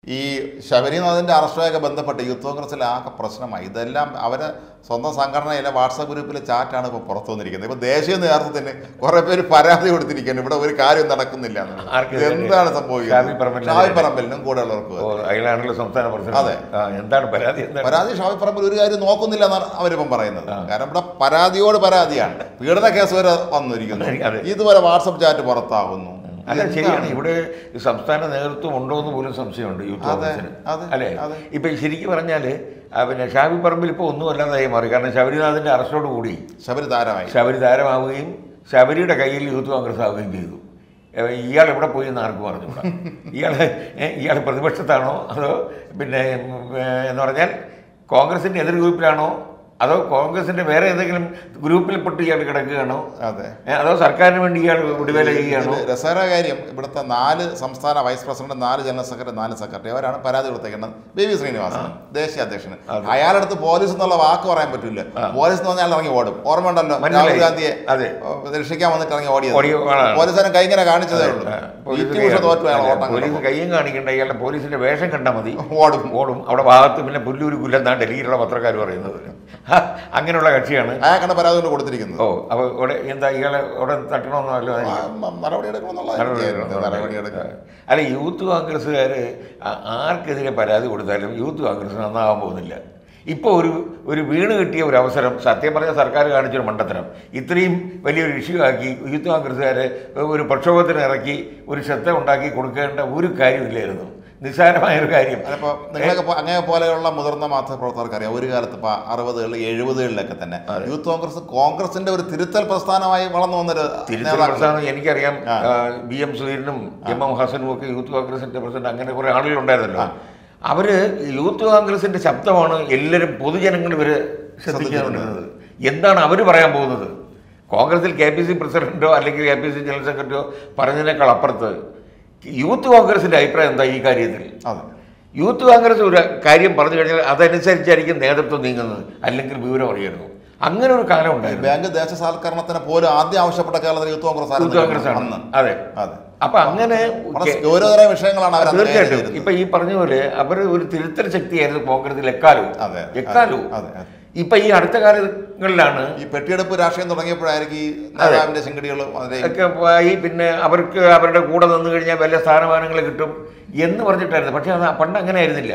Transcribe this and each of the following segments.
ഈ ശബരിനാഥിൻ്റെ അറസ്റ്റുമായൊക്കെ ബന്ധപ്പെട്ട് യൂത്ത് കോൺഗ്രസ്സിൽ ആകെ പ്രശ്നമായി ഇതെല്ലാം അവരെ സ്വന്തം സംഘടനയിലെ വാട്സാപ്പ് ഗ്രൂപ്പിലെ ചാറ്റാണ് ഇപ്പോൾ പുറത്തു വന്നിരിക്കുന്നത് ഇപ്പോൾ ദേശീയ നേതൃത്വത്തിന് കുറേ പേര് പരാതി കൊടുത്തിരിക്കുന്നു ഇവിടെ ഒരു കാര്യം നടക്കുന്നില്ല എന്നുള്ളത്. ആർക്ക് ഇത് എന്താണ് സംഭവിക്കുന്നത് ഷാഫി പറമ്പിലിന് ഷാഫി പറമ്പലിനും കൂടെ ഉള്ളവർക്കും ഓ, അയാളാണല്ലോ സംസ്ഥാന പ്രസിഡന്റ് അതെ. ആ, എന്താണ് പരാതി എന്താണ് പരാതി ഷാഫി പറമ്പിൽ ഒരു കാര്യം നോക്കുന്നില്ല എന്നാണ് അവരിപ്പം പറയുന്നത് കാരണം ഇവിടെ പരാതിയോട് പരാതിയാണ് പീഡന കേസ് വരെ വന്നിരിക്കുന്നു അതെ. ഇതുവരെ വാട്സപ്പ് ചാറ്റ് പുറത്താകുന്നു അല്ല എന്താണ്? ശരിയാണ് ഇവിടെ ഈ സംസ്ഥാന നേതൃത്വം ഉണ്ടോ എന്ന് പോലും സംശയമുണ്ട് യൂത്ത് അതെ, കോൺഗ്രസിന് അതെ, അല്ലേ അതെ. ഇപ്പൊ ശരിക്കും പറഞ്ഞാല് ആ, പിന്നെ ഷാഫി പറമ്പിൽ ഇപ്പോൾ ഒന്നും അല്ലാതായി മാറി കാരണം ശബരിനാഥിന്റെ അറസ്റ്റോട് കൂടി ശബരി താരമായി ശബരി താരമാവുകയും ശബരിയുടെ കയ്യിൽ യൂത്ത് കോൺഗ്രസ് ആവുകയും ചെയ്തു ഏ, ഇയാൾ എവിടെ പോയി എന്ന് ആർക്കും അറിഞ്ഞൂടാ ഇയാൾ ഇയാൾ പ്രതിപക്ഷത്താണോ അതോ പിന്നെ ഉം, ഏ, എന്ന് പറഞ്ഞാൽ കോൺഗ്രസിന്റെ എതിർ ഗ്രൂപ്പിലാണോ അതോ കോൺഗ്രസിന്റെ വേറെ ഏതെങ്കിലും ഗ്രൂപ്പിൽപ്പെട്ട് ഇയാൾ കിടക്കുകയാണോ അതെ ഏ, അതോ സർക്കാരിന് വേണ്ടി ഇയാൾ വിടുവേല ചെയ്യുകയാണോ ഇത് രസകര കാര്യം ഇവിടുത്തെ നാല് സംസ്ഥാന വൈസ് പ്രസിഡന്റ് നാല് ജനറൽ സെക്രട്ടറി നാല് സെക്രട്ടറി അവരാണ് പരാതി കൊടുത്തേക്കുന്നത് ബി വി ശ്രീനിവാസൻ ദേശീയ അധ്യക്ഷന് അയാളടുത്ത് പോലീസ് എന്നുള്ള വാക്ക് പറയാൻ പറ്റില്ല പോലീസ് എന്ന് പറഞ്ഞാൽ ഇറങ്ങി ഓടും ഓർമ്മയുണ്ടല്ലോ മനസ്സിലായി. രാഹുൽ ഗാന്ധിയെ അതെ. ഏഹ്, രക്ഷിക്കാൻ വന്നിട്ട് ഇറങ്ങി ഓടിയത് ഓടിയ ആളാണ്. പോലീസുകാരൻ കൈ ഇങ്ങനെ കാണിച്ചതേ ഉള്ളൂ പോലീസ് ഇറ്റി ഉഷ തോറ്റു അയാൾ ഓട്ടം പോലീസ് കണ്ടപ്പോൾ. കയ്യും കാണിക്കണ്ട ഇയാളുടെ പോലീസിന്റെ വേഷം കണ്ടാൽ മതി ഓടും ഓടും അവിടെ ഭാഗത്ത് പിന്നെ പുല്ലൂര് കുല്ലെന്നാണ് ഡൽഹിയിലുള്ള പത്രക്കാർ പറയുന്നത് ഹ, അങ്ങനെയുള്ള കക്ഷിയാണ് അയാൾക്കാണ് പരാതി കൊണ്ട് കൊടുത്തിരിക്കുന്നത് ഓ അപ്പോൾ ഇവിടെ എന്താ ഇയാളെ അവിടെ തട്ടണമെന്നോ അല്ലോ ആ, മ- നടപടി എടുക്കണമെന്നുള്ള നടപടി എടുക്കണം അല്ല യൂത്ത് കോൺഗ്രസ്സുകാർ ആർക്കെതിരെ പരാതി കൊടുത്താലും യൂത്ത് കോൺഗ്രസ് നന്നാകാൻ പോകുന്നില്ല ഇപ്പോൾ ഒരു ഒരു വീണ് കിട്ടിയ ഒരു അവസരം സത്യം പറഞ്ഞ സർക്കാർ കാണിച്ചൊരു മണ്ടത്തരം ഇത്രയും വലിയൊരു ഇഷ്യൂ ആക്കി യൂത്ത് കോൺഗ്രസ്സുകാരെ ഒരു പ്രക്ഷോഭത്തിന് ഇറക്കി ഒരു ശ്രദ്ധ ഉണ്ടാക്കി കൊടുക്കേണ്ട ഒരു കാര്യമില്ലായിരുന്നു നിസ്സാരമായൊരു കാര്യം അതിപ്പോ നിങ്ങളൊക്കെ പോ- അങ്ങനെ പോലെയുള്ള മുതിർന്ന മാധ്യമപ്രവർത്തകർക്ക് അറിയാം ഒരു കാലത്ത് ഇപ്പൊ അറുപതുകളിൽ എഴുപതുകളിലൊക്കെ തന്നെ യൂത്ത് കോൺഗ്രസ് കോൺഗ്രസിന്റെ ഒരു തിരുത്തൽ പ്രസ്ഥാനമായി വളർന്നു വന്നൊരു തിരുത്തൽ നേതാക്കളാണ്. പ്രസ്ഥാനം എനിക്കറിയാം ബി എം സുധീരനും എം എം ഹസനും ഒക്കെ യൂത്ത് കോൺഗ്രസിന്റെ പ്രസിഡന്റ് അങ്ങനെ കുറെ ആളുകൾ ഉണ്ടായിരുന്നല്ലോ അവര് യൂത്ത് കോൺഗ്രസിന്റെ ശബ്ദമാണ് എല്ലാവരും പൊതുജനങ്ങൾ ഇവര് ശ്രദ്ധിച്ചുകൊണ്ടിരുന്നത് എന്താണ് അവർ പറയാൻ പോകുന്നത് കോൺഗ്രസിൽ കെ പി സി പ്രസിഡന്റോ അല്ലെങ്കിൽ കെ പി സി ജനറൽ സെക്രട്ടറിയോ പറഞ്ഞതിനേക്കാൾ അപ്പുറത്ത് യൂത്ത് കോൺഗ്രസിന്റെ അഭിപ്രായം എന്താ ഈ കാര്യത്തിൽ അതെ യൂത്ത് കോൺഗ്രസ് ഒരു കാര്യം പറഞ്ഞു കഴിഞ്ഞാൽ അതനുസരിച്ചായിരിക്കും നേതൃത്വം നീങ്ങുന്നത് അല്ലെങ്കിൽ വിവരം അറിയരുന്നു അങ്ങനെ ഒരു കാലം ഈ ഉണ്ടായിരുന്നു ബാങ്ക് ദേശസാൽക്കരണത്തിന് പോലും ആദ്യം ആവശ്യപ്പെട്ട കേരളത്തിൽ യൂത്ത് കോൺഗ്രസ് ആയിരുന്നു യൂത്ത് കോൺഗ്രസ് ആണ് അന്ന് അതെ അതെ അപ്പൊ അങ്ങനെ വളരെ ഗൗരവതരമായ വിഷയങ്ങളാണ് അവർ അന്ന് തീർച്ചയായിട്ടും കൈകാര്യം ഇപ്പൊ ഈ പറഞ്ഞ പോലെ അവർ ഒരു തിരുത്തൽ ശക്തിയായിരുന്നു കോൺഗ്രസിൽ എക്കാലവും അതെ, അതെ. എക്കാലവും അതെ, അതെ. ഇപ്പൊ ഈ അടുത്ത കാലങ്ങളിലാണ് ഈ പെട്ടിയെടുപ്പ് രാഷ്ട്രീയം തുടങ്ങിയപ്പോഴായിരിക്കും ഈ നേതാവിന്റെ ശിങ്കടികളും അതിലെ ഒക്കെ ഈ പിന്നെ അവർക്ക് അവരുടെ കൂടെ നിന്ന് കഴിഞ്ഞാൽ വല്ല സ്ഥാനമാനങ്ങൾ കിട്ടും എന്ന് പറഞ്ഞിട്ടായിരുന്നു പക്ഷെ അത് പണ്ട് അങ്ങനെ ആയിരുന്നില്ല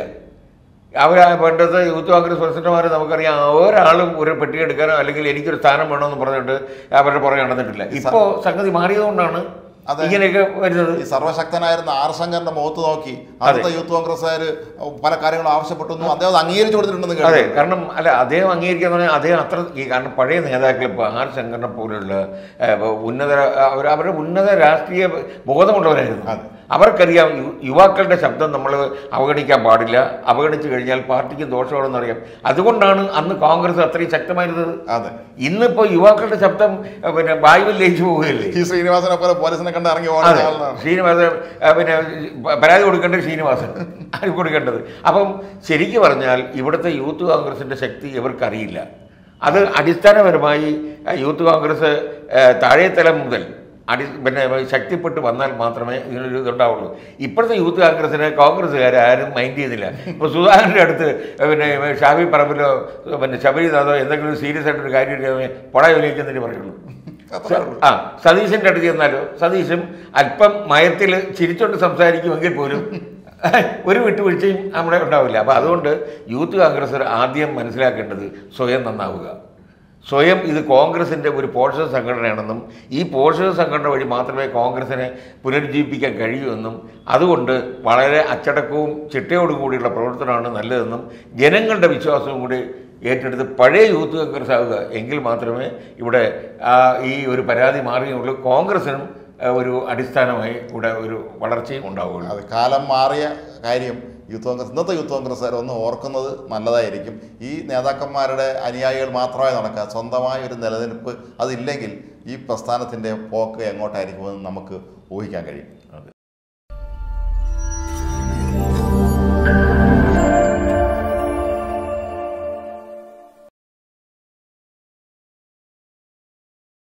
അവർ പണ്ടത്തെ യൂത്ത് കോൺഗ്രസ് പ്രസിഡന്റുമാർ നമുക്കറിയാം ഒരാളും ഒരു പെട്ടി എടുക്കാനോ അല്ലെങ്കിൽ എനിക്കൊരു സ്ഥാനം വേണമെന്ന് പറഞ്ഞിട്ട് അവരുടെ പുറകെ നടന്നിട്ടില്ല ഇപ്പോൾ സംഗതി മാറിയതുകൊണ്ടാണ് അതെ. ഇങ്ങനെയൊക്കെ വരുന്നത് ഈ സർവശക്തനായിരുന്ന ആർ ശങ്കറിന്റെ മുഖത്ത് നോക്കി അന്നത്തെ യൂത്ത് കോൺഗ്രസ്സുകാർ പല കാര്യങ്ങളും ആവശ്യപ്പെട്ടു എന്നും അദ്ദേഹം അത് അംഗീകരിച്ചു കൊടുത്തിട്ടുണ്ടെന്ന് അതെ കേട്ടു കാരണം അല്ല അദ്ദേഹം അംഗീകരിക്കാന്ന് പറഞ്ഞാൽ അദ്ദേഹം അത്ര ഈ കാരണം പഴയ നേതാക്കൾ ഇപ്പോൾ ആർ ശങ്കറിനെ പോലുള്ള ഏഹ്, ഉന്നത അവർ അവരുടെ ഉന്നത രാഷ്ട്രീയ ബോധമുള്ളവരായിരുന്നു അതെ. അവർക്കറിയാം യു- യുവാക്കളുടെ ശബ്ദം നമ്മൾ അവഗണിക്കാൻ പാടില്ല അവഗണിച്ചു കഴിഞ്ഞാൽ പാർട്ടിക്ക് ദോഷമാണെന്നറിയാം അതുകൊണ്ടാണ് അന്ന് കോൺഗ്രസ് അത്രയും ശക്തമായിരുന്നത് അതെ ഇന്നിപ്പോൾ യുവാക്കളുടെ ശബ്ദം ഏഹ്, പിന്നെ വായുവിൽ ലയിച്ചു പോവുകയല്ലേ ഈ ശ്രീനിവാസനെ പോലെ പോലീസിനെ കണ്ട് ഇറങ്ങി അതെ ഓടുന്ന ആളാണ് ശ്രീനിവാസൻ ആ, പിന്നെ പ- പരാതി കൊടുക്കേണ്ടത് ശ്രീനിവാസൻ ആര് കൊടുക്കേണ്ടത് അപ്പം ശരിക്കും പറഞ്ഞാൽ ഇവിടുത്തെ യൂത്ത് കോൺഗ്രസിൻ്റെ ശക്തി ഇവർക്കറിയില്ല അത് അടിസ്ഥാനപരമായി ആ, യൂത്ത് കോൺഗ്രസ് ആ, താഴേത്തലം മുതൽ അടി പിന്നെ ശക്തിപ്പെട്ട് വന്നാൽ മാത്രമേ ഇതിനൊരു ഇതുണ്ടാവുള്ളൂ ഇപ്പോഴത്തെ യൂത്ത് കോൺഗ്രസിനെ കോൺഗ്രസ്സുകാർ ആരും മൈൻഡ് ചെയ്യുന്നില്ല ഇപ്പോൾ സുധാകരൻ്റെ അടുത്ത് പിന്നെ ഷാഫി പറമ്പിലോ പിന്നെ ശബരിനാഥോ എന്തെങ്കിലും സീരിയസ് ആയിട്ടൊരു കാര്യം ഉണ്ടെങ്കിൽ പൊട ജോലിക്കുന്നതിന് പറയുള്ളൂ അത്രേ ഉള്ളൂ. ആ സതീശന്റെ അടുത്ത് ചെന്നാലോ സതീശും അല്പം മയത്തിൽ ചിരിച്ചോണ്ട് സംസാരിക്കുമെങ്കിൽ പോലും ഒരു വിട്ടുവീഴ്ചയും നമ്മുടെ ഉണ്ടാവില്ല അപ്പോൾ അതുകൊണ്ട് യൂത്ത് കോൺഗ്രസ് ആദ്യം മനസ്സിലാക്കേണ്ടത് സ്വയം നന്നാവുക സ്വയം ഇത് കോൺഗ്രസിൻ്റെ ഒരു പോഷക സംഘടനയാണെന്നും ഈ പോഷക സംഘടന വഴി മാത്രമേ കോൺഗ്രസിനെ പുനരുജ്ജീവിപ്പിക്കാൻ കഴിയൂ എന്നും അതുകൊണ്ട് വളരെ അച്ചടക്കവും ചിട്ടയോടും കൂടിയുള്ള പ്രവർത്തനമാണ് നല്ലതെന്നും ജനങ്ങളുടെ വിശ്വാസവും കൂടി ഏറ്റെടുത്ത് പഴയ യൂത്ത് കോൺഗ്രസ് ആവുക എങ്കിൽ മാത്രമേ ഇവിടെ ആ, ഈ ഒരു പരാതി മാറുകയുള്ളൂ കോൺഗ്രസിനും ആ, ഒരു അടിസ്ഥാനമായി ഇവിടെ ഒരു വളർച്ചയും ഉണ്ടാവുകയുള്ളൂ അത് കാലം മാറിയ കാര്യം യൂത്ത് കോൺഗ്രസ് ഇന്നത്തെ യൂത്ത് കോൺഗ്രസ്സുകാർ ഒന്ന് ഓർക്കുന്നത് നല്ലതായിരിക്കും ഈ നേതാക്കന്മാരുടെ അനുയായികൾ മാത്രമായി നടക്കുക സ്വന്തമായ ഒരു നിലനിൽപ്പ് അതില്ലെങ്കിൽ ഈ പ്രസ്ഥാനത്തിൻ്റെ പോക്ക് എങ്ങോട്ടായിരിക്കുമെന്ന് നമുക്ക് ഊഹിക്കാൻ കഴിയും അതെ